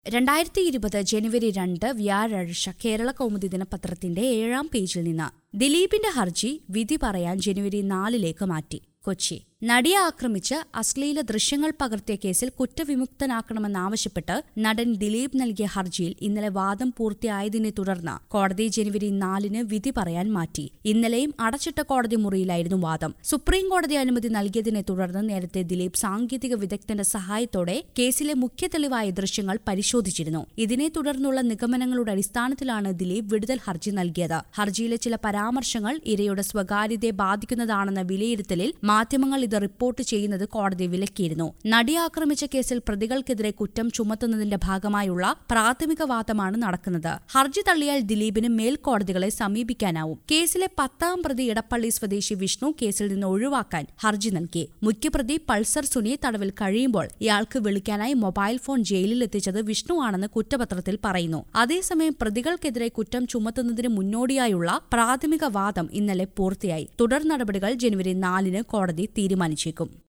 രണ്ടായിരത്തി ഇരുപത് ജനുവരി രണ്ട് വ്യാഴാഴ്ച കേരള കൗമുദി ദിനപത്രത്തിന്റെ ഏഴാം പേജിൽ നിന്ന് ദിലീപിന്റെ ഹർജി വിധി പറയാൻ ജനുവരി നാലിലേക്ക് മാറ്റി കൊച്ചി നടിയെ ആക്രമിച്ച് അശ്ലീല ദൃശ്യങ്ങൾ പകർത്തിയ കേസിൽ കുറ്റവിമുക്തനാക്കണമെന്നാവശ്യപ്പെട്ട് നടൻ ദിലീപ് നൽകിയ ഹർജിയിൽ ഇന്നലെ വാദം പൂർത്തിയായതിനെ തുടർന്ന് കോടതി ജനുവരി നാലിന് വിധി പറയാൻ മാറ്റി ഇന്നലെയും അടച്ചിട്ട കോടതി മുറിയിലായിരുന്നു വാദം സുപ്രീം കോടതി അനുമതി നൽകിയതിനെ തുടർന്ന് നേരത്തെ ദിലീപ് സാങ്കേതിക വിദഗ്ധന്റെ സഹായത്തോടെ കേസിലെ മുഖ്യ തെളിവായ ദൃശ്യങ്ങൾ പരിശോധിച്ചിരുന്നു ഇതിനെ തുടർന്നുള്ള നിഗമനങ്ങളുടെ അടിസ്ഥാനത്തിലാണ് ദിലീപ് വിടുതൽ ഹർജി നൽകിയത് ഹർജിയിലെ ചില പരാമർശങ്ങൾ ഇരയുടെ സ്വകാര്യതയെ ബാധിക്കുന്നതാണെന്ന വിലയിരുത്തലിൽ മാധ്യമങ്ങൾ ഇത് റിപ്പോർട്ട് ചെയ്യുന്നത് കോടതി വിലക്കിയിരുന്നു നടിയെ ആക്രമിച്ച കേസിൽ പ്രതികൾക്കെതിരെ കുറ്റം ചുമത്തുന്നതിന്റെ ഭാഗമായുള്ള പ്രാഥമിക വാദമാണ് നടക്കുന്നത് ഹർജി തള്ളിയാൽ ദിലീപിന് മേൽക്കോടതികളെ സമീപിക്കാനാവും കേസിലെ പത്താം പ്രതി ഇടപ്പള്ളി സ്വദേശി വിഷ്ണു കേസിൽ നിന്ന് ഒഴിവാക്കാൻ ഹർജി നൽകി മുഖ്യപ്രതി പൾസർ സുനി തടവിൽ കഴിയുമ്പോൾ ഇയാൾക്ക് വിളിക്കാനായി മൊബൈൽ ഫോൺ ജയിലിൽ എത്തിച്ചത് വിഷ്ണുവാണെന്ന് കുറ്റപത്രത്തിൽ പറയുന്നു അതേസമയം പ്രതികൾക്കെതിരെ കുറ്റം ചുമത്തുന്നതിന് മുന്നോടിയായുള്ള പ്രാഥമിക വാദം ഇന്നലെ പൂർത്തിയായി തുടർ നടപടികൾ ജനുവരി നാലിന് കോടതി തീരുമാനിച്ചേക്കും